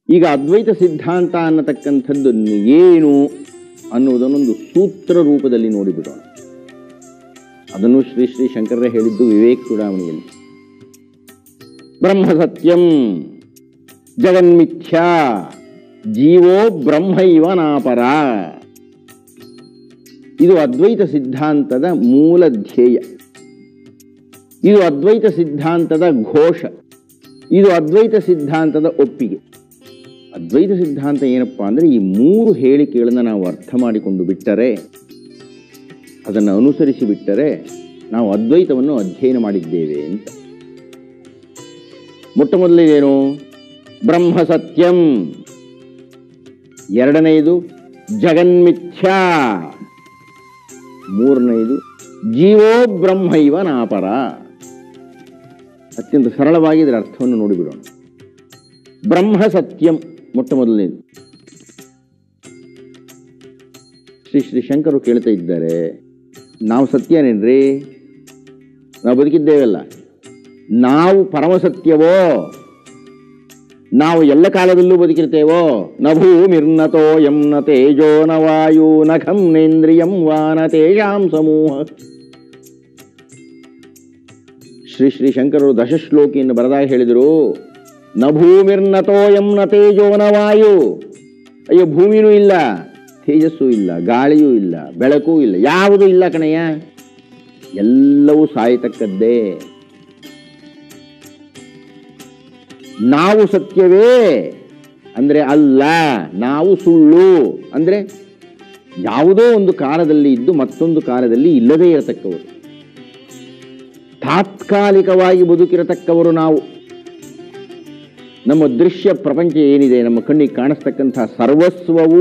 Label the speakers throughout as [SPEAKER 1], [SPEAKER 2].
[SPEAKER 1] ಈಗ ಅದ್ವೈತ ಸಿದ್ಧಾಂತ ಅನ್ನತಕ್ಕಂಥದ್ದು ಏನು ಅನ್ನುವುದನ್ನೊಂದು ಸೂತ್ರ ರೂಪದಲ್ಲಿ ನೋಡಿಬಿಡೋಣ ಅದನ್ನು ಶ್ರೀ ಶ್ರೀ ಶಂಕರರೇ ಹೇಳಿದ್ದು ವಿವೇಕ್ ಚೂಡಾಮಣಿಯಲ್ಲಿ ಬ್ರಹ್ಮ ಸತ್ಯಂ ಜಗನ್ಮಿಥ್ಯಾ ಜೀವೋ ಬ್ರಹ್ಮೈವ ನಾಪರ ಇದು ಅದ್ವೈತ ಸಿದ್ಧಾಂತದ ಮೂಲ ಧ್ಯೇಯ ಇದು ಅದ್ವೈತ ಸಿದ್ಧಾಂತದ ಘೋಷ ಇದು ಅದ್ವೈತ ಸಿದ್ಧಾಂತದ ಒಪ್ಪಿಗೆ ಅದ್ವೈತ ಸಿದ್ಧಾಂತ ಏನಪ್ಪಾ ಅಂದರೆ ಈ ಮೂರು ಹೇಳಿಕೆಗಳನ್ನು ನಾವು ಅರ್ಥ ಮಾಡಿಕೊಂಡು ಬಿಟ್ಟರೆ ಅದನ್ನು ಅನುಸರಿಸಿ ಬಿಟ್ಟರೆ ನಾವು ಅದ್ವೈತವನ್ನು ಅಧ್ಯಯನ ಮಾಡಿದ್ದೇವೆ ಅಂತ ಮೊಟ್ಟ ಮೊದಲನೇದೇನು ಬ್ರಹ್ಮ ಸತ್ಯಂ ಎರಡನೆಯದು ಜಗನ್ಮಿಥ್ಯಾ ಮೂರನೆಯದು ಜೀವೋ ಬ್ರಹ್ಮೈವ ನಾಪರ ಅತ್ಯಂತ ಸರಳವಾಗಿ ಇದರ ಅರ್ಥವನ್ನು ನೋಡಿಬಿಡೋಣ ಬ್ರಹ್ಮ ಸತ್ಯಂ ಮೊಟ್ಟ ಮೊದಲನೇದು ಶ್ರೀ ಶ್ರೀ ಶಂಕರು ಕೇಳ್ತಾ ಇದ್ದಾರೆ ನಾವು ಸತ್ಯನೇನ್ರಿ ನಾವು ಬದುಕಿದ್ದೇವಲ್ಲ ನಾವು ಪರಮಸತ್ಯವೋ ನಾವು ಎಲ್ಲ ಕಾಲದಲ್ಲೂ ಬದುಕಿರ್ತೇವೋ ನ ಭೂಮಿರ್ನತೋ ಯಂ ನ ತೇಜೋ ನ ವಾಯು ನ ಖಂ ನೇಂದ್ರಿಯಂ ವಾ ನ ತೇಜಾಂ ಸಮೂಹ ಶ್ರೀ ಶ್ರೀ ಶಂಕರರು ದಶಶ್ಲೋಕಿಯನ್ನು ಬರದಾಗ ಹೇಳಿದರು ನ ಭೂಮಿರ್ನತೋ ಯಂ ನ ತೇಜೋ ನ ವಾಯು ಅಯ್ಯೋ ಭೂಮಿನೂ ಇಲ್ಲ ತೇಜಸ್ಸೂ ಇಲ್ಲ ಗಾಳಿಯೂ ಇಲ್ಲ ಬೆಳಕೂ ಇಲ್ಲ ಯಾವುದೂ ಇಲ್ಲ ಕಣಯ್ಯ ಎಲ್ಲವೂ ಸಾಯತಕ್ಕದ್ದೇ ನಾವು ಸತ್ಯವೇ ಅಂದರೆ ಅಲ್ಲ ನಾವು ಸುಳ್ಳು ಅಂದರೆ ಯಾವುದೋ ಒಂದು ಕಾಲದಲ್ಲಿ ಇದ್ದು ಮತ್ತೊಂದು ಕಾಲದಲ್ಲಿ ಇಲ್ಲದೇ ಇರತಕ್ಕವರು ತಾತ್ಕಾಲಿಕವಾಗಿ ಬದುಕಿರತಕ್ಕವರು ನಾವು ನಮ್ಮ ದೃಶ್ಯ ಪ್ರಪಂಚ ಏನಿದೆ ನಮ್ಮ ಕಣ್ಣಿಗೆ ಕಾಣಿಸ್ತಕ್ಕಂಥ ಸರ್ವಸ್ವವೂ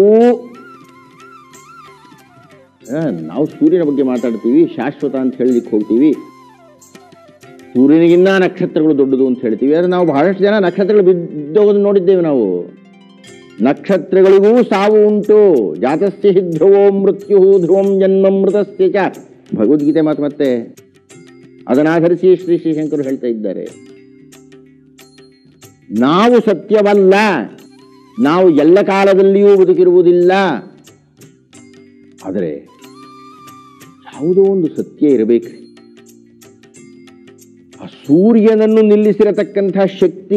[SPEAKER 1] ಆ, ನಾವು ಸೂರ್ಯನ ಬಗ್ಗೆ ಮಾತಾಡ್ತೀವಿ ಶಾಶ್ವತ ಅಂತ ಹೇಳಲಿಕ್ಕೆ ಹೋಗ್ತೀವಿ ಸೂರ್ಯನಿಗಿನ್ನ ನಕ್ಷತ್ರಗಳು ದೊಡ್ಡದು ಅಂತ ಹೇಳ್ತೀವಿ ಆದರೆ ನಾವು ಬಹಳಷ್ಟು ಜನ ನಕ್ಷತ್ರಗಳು ಬಿದ್ದೋಗೋದನ್ನ ನೋಡಿದ್ದೇವೆ ನಾವು ನಕ್ಷತ್ರಗಳಿಗೂ ಸಾವು ಉಂಟು ಜಾತಸ್ಯ ಹಿ ಧ್ರುವೋ ಮೃತ್ಯು ಧ್ರುವಂ ಜನ್ಮ ಮೃತಸ್ಯ ಚ ಭಗವದ್ಗೀತೆ ಮಾತು ಮತ್ತೆ ಅದನ್ನಾಧರಿಸಿ ಶ್ರೀ ಶ್ರೀಶಂಕರು ಹೇಳ್ತಾ ಇದ್ದಾರೆ ನಾವು ಸತ್ಯವಲ್ಲ ನಾವು ಎಲ್ಲ ಕಾಲದಲ್ಲಿಯೂ ಬದುಕಿರುವುದಿಲ್ಲ ಆದರೆ ಯಾವುದೋ ಒಂದು ಸತ್ಯ ಇರಬೇಕು ಆ ಸೂರ್ಯನನ್ನು ನಿಲ್ಲಿಸಿರತಕ್ಕಂಥ ಶಕ್ತಿ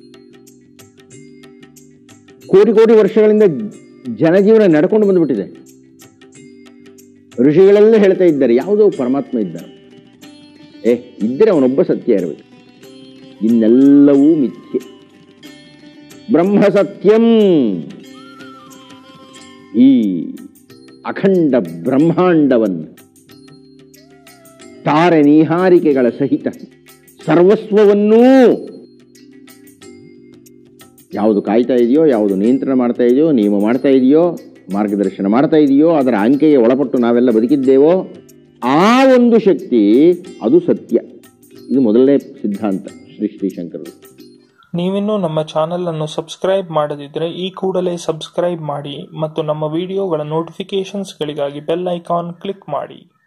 [SPEAKER 1] ಕೋಟಿ ಕೋಟಿ ವರ್ಷಗಳಿಂದ ಜನಜೀವನ ನಡ್ಕೊಂಡು ಬಂದ್ಬಿಟ್ಟಿದೆ ಋಷಿಗಳೆಲ್ಲ ಹೇಳ್ತಾ ಇದ್ದಾರೆ ಯಾವುದೋ ಪರಮಾತ್ಮ ಇದ್ದಾನೆ ಏ ಇದ್ದರೆ ಅವನೊಬ್ಬ ಸತ್ಯ ಇರಬೇಕು ಇನ್ನೆಲ್ಲವೂ ಮಿಥ್ಯೆ ಬ್ರಹ್ಮ ಸತ್ಯಂ ಈ ಅಖಂಡ ಬ್ರಹ್ಮಾಂಡವನ್ನು ತಾರೆ ನೀಹಾರಿಕೆಗಳ ಸಹಿತ ಸರ್ವಸ್ವವನ್ನೂ ಯಾವುದು ಕಾಯ್ತಾ ಇದೆಯೋ ಯಾವುದು ನಿಯಂತ್ರಣ ಮಾಡ್ತಾ ಇದೆಯೋ ನಿಯಮ ಮಾಡ್ತಾ ಇದೆಯೋ ಮಾರ್ಗದರ್ಶನ ಮಾಡ್ತಾ ಇದೆಯೋ ಅದರ ಅಂಕೆಗೆ ಒಳಪಟ್ಟು ನಾವೆಲ್ಲ ಬದುಕಿದ್ದೇವೋ ಆ ಒಂದು ಶಕ್ತಿ ಅದು ಸತ್ಯ ಇದು ಮೊದಲನೇ ಸಿದ್ಧಾಂತ ಶ್ರೀ ಶ್ರೀಶಂಕರರು
[SPEAKER 2] ನೀವಿನ್ನೂ ನಮ್ಮ ಚಾನೆಲ್ ಅನ್ನು ಸಬ್ಸ್ಕ್ರೈಬ್ ಮಾಡದಿದ್ದರೆ ಈ ಕೂಡಲೇ ಸಬ್ಸ್ಕ್ರೈಬ್ ಮಾಡಿ ಮತ್ತು ನಮ್ಮ ವಿಡಿಯೋಗಳ ನೋಟಿಫಿಕೇಶನ್ಸ್ಗಳಿಗಾಗಿ ಬೆಲ್ ಐಕಾನ್ ಕ್ಲಿಕ್ ಮಾಡಿ